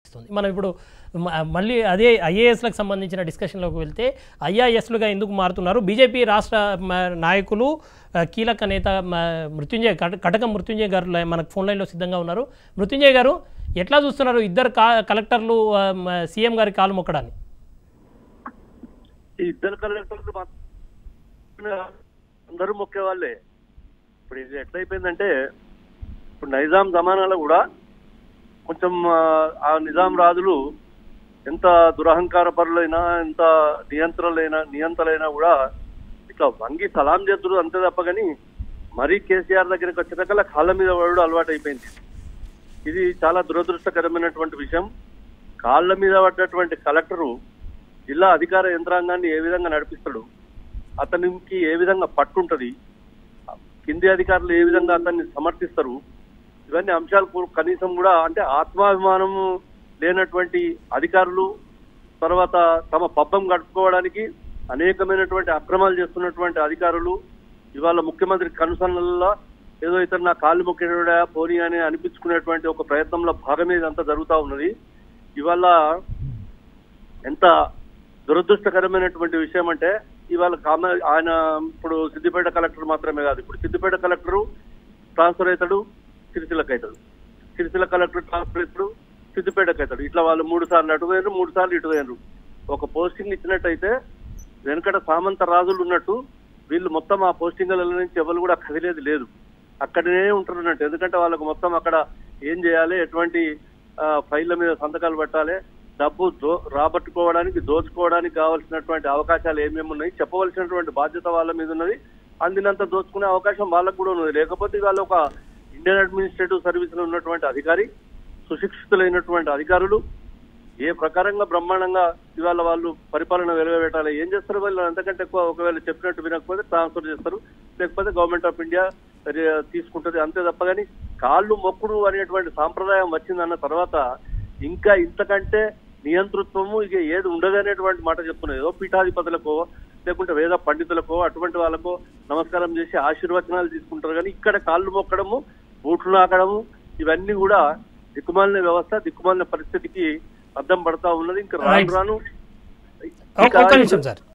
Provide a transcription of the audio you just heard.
వస్తుంది మనం ఇప్పుడు మ- మళ్ళీ అదే ఐఏఎస్లకు సంబంధించిన డిస్కషన్లోకి వెళ్తే ఐఆర్ఎస్లుగా ఎందుకు మారుతున్నారు బీజేపీ రాష్ట్ర మ- నాయకులు ఆ, కీలక నేత మ- మృత్యుంజయ్ కట- కటకం మృత్యుంజయ్ గారు లై- మనకు ఫోన్ లైన్లో సిద్ధంగా ఉన్నారు మృత్యుంజయ్ గారు ఎట్లా చూస్తున్నారు ఇద్దరు కా కలెక్టర్లు ఆ, మ- సీఎం గారి కాలు మొక్కడాన్ని ఈ ఇద్దరు కలెక్టర్లు మాత్రం అందరూ మొక్కే వాళ్ళే ఇప్పుడు ఇది ఎట్లయిపోయిందంటే ఇప్పుడు నైజాం జమానాలో కూడా కొంచెం ఆ, ఆ నిజాం రాజులు ఎంత దురహంకార పరులైనా ఎంత నియంత్రలైనా నియంత్రలైనా కూడా ఇట్లా వంగి సలాం చేతులు అంతే తప్ప కానీ మరీ కేసీఆర్ దగ్గరికి వచ్చేదాకా కాళ్ళ మీద పడడం అలవాటు అయిపోయింది ఇది చాలా దురదృష్టకరమైనటువంటి విషయం కాళ్ళ మీద పడ్డటువంటి కలెక్టరు జిల్లా అధికార యంత్రాంగాన్ని ఏ విధంగా నడిపిస్తాడు అతనికి ఏ విధంగా పట్టుంటది కింది అధికారులు ఏ విధంగా అతన్ని సమర్థిస్తారు ఇవన్నీ అంశాలు కూ- కనీసం కూడా అంటే ఆత్మాభిమానం లేనటువంటి అధికారులు తర్వాత తమ పబ్బం గడుపుకోవడానికి అనేకమైనటువంటి అక్రమాలు చేస్తున్నటువంటి అధికారులు ఇవాళ ముఖ్యమంత్రి కనుసన్నల్లో ఏదో ఇతను నా కాళ్ళు మొక్కేడా పోనీ అని అనిపించుకునేటువంటి ఒక ప్రయత్నంలో భాగమే ఇదంతా జరుగుతూ ఉన్నది ఇవాళ ఎంత దురదృష్టకరమైనటువంటి విషయం అంటే ఇవాళ కామ ఆయన ఇప్పుడు సిద్దిపేట కలెక్టర్ మాత్రమే కాదు ఇప్పుడు సిద్దిపేట కలెక్టర్ ట్రాన్స్ఫర్ అవుతాడు సిరిసిలకు అవుతాడు సిరిసిల్ల కలెక్టర్ ట్రాన్స్ఫర్ అవుతాడు సిద్దిపేటకు అవుతాడు ఇట్లా వాళ్ళు మూడు సార్లు అటు పోయినారు మూడు సార్లు ఇటు పోయినారు ఒక పోస్టింగ్ ఇచ్చినట్టయితే వెనకట సామంత రాజులు ఉన్నట్టు వీళ్ళు మొత్తం ఆ పోస్టింగ్ల నుంచి ఎవరు కూడా కదిలేది లేదు అక్కడనే ఉంటారు అన్నట్టు ఎందుకంటే వాళ్ళకు మొత్తం అక్కడ ఏం చేయాలి ఎటువంటి ఆ, ఫైళ్ళ మీద సంతకాలు పెట్టాలి డబ్బు దో రాబట్టుకోవడానికి దోచుకోవడానికి కావాల్సినటువంటి అవకాశాలు ఏమేమి ఉన్నాయి చెప్పవలసినటువంటి బాధ్యత వాళ్ళ మీద ఉన్నది అందినంత దోచుకునే అవకాశం వాళ్ళకు కూడా ఉన్నది లేకపోతే వాళ్ళ ఒక ఇండియన్ అడ్మినిస్ట్రేటివ్ సర్వీస్ లో ఉన్నటువంటి అధికారి సుశిక్షితులైనటువంటి అధికారులు ఏ ప్రకారంగా బ్రహ్మాండంగా ఇవాళ వాళ్ళు పరిపాలన వెలువబెట్టాలి ఏం చేస్తారు వాళ్ళు అంతకంటే ఎక్కువ ఒకవేళ చెప్పినట్టు వినకపోతే ట్రాన్స్ఫర్ చేస్తారు లేకపోతే గవర్నమెంట్ ఆఫ్ ఇండియా రి- తీసుకుంటది అంతే తప్ప కానీ కాళ్ళు మొక్కుడు అనేటువంటి సాంప్రదాయం వచ్చిందన్న తర్వాత ఇంకా ఇంతకంటే నియంతృత్వము ఇక ఏది ఉండదు అనేటువంటి మాట చెప్తున్నారు ఏదో పీఠాధిపతులకో లేకుంటే వేద పండితులకో అటువంటి వాళ్ళకో నమస్కారం చేసి ఆశీర్వచనాలు తీసుకుంటారు కానీ ఇక్కడ కాళ్ళు మొక్కడము బూట్లు నాకడము ఇవన్నీ కూడా దిక్కుమాలిన వ్యవస్థ దిక్కుమాలిన పరిస్థితికి అద్దం పడతా ఉన్నది ఇంకా రాను Right. రాను ఒక- ఒక్క నిమిషం సార్